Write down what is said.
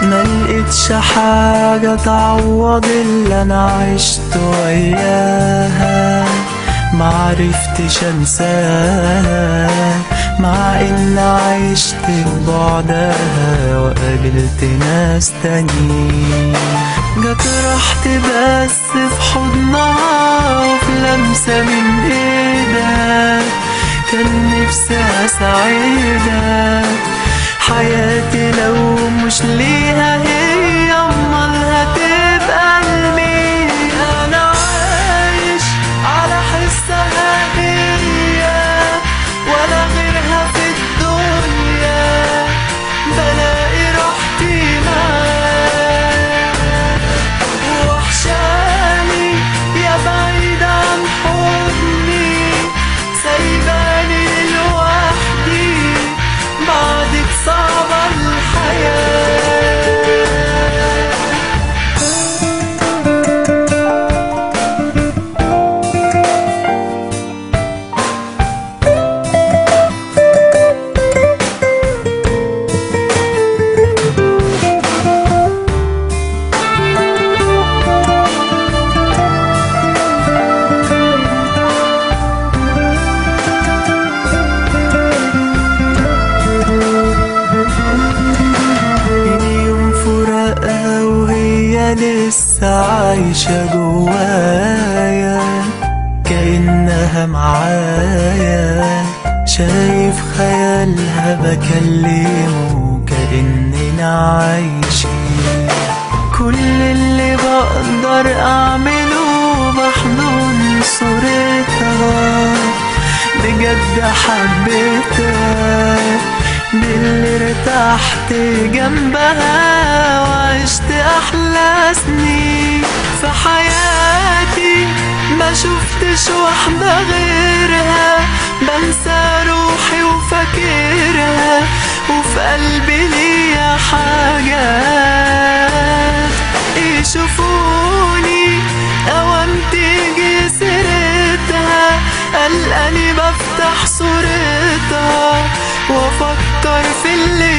ملقتش حاجة تعوض اللي انا عشت وياها معرفتش انساها مع ان عشت ببعدها وقابلت ناس تانيين جت رحت بس في حضنها وفي لمسة من ايدها كان نفسي اساعدها حياتي لو مش ليها هي امال هتبقى لمين انا عايش على حسها هي ولا غيرها في الدنيا بلاقي راحتي معاك وحشاني يا بعيد عن حضني سايباني لوحدي بعدك صعبة الحياة من يوم فراقها وهي لسه عايشة جوايا كأنها معايا شايف خيالها بكلمه كأننا عايشين كل اللي بقدر أعمله بحضن صورتها بجد حبيتها باللي ارتحت جنبها وعشت احلى سنين في حياتي ما شفتش واحدة غيرها بنسى روحي وفاكرها وفي قلبي ليا حاجات يشوفوني اوام تيجي سيرتها قلقاني بفتح صورتها وافكر في اللي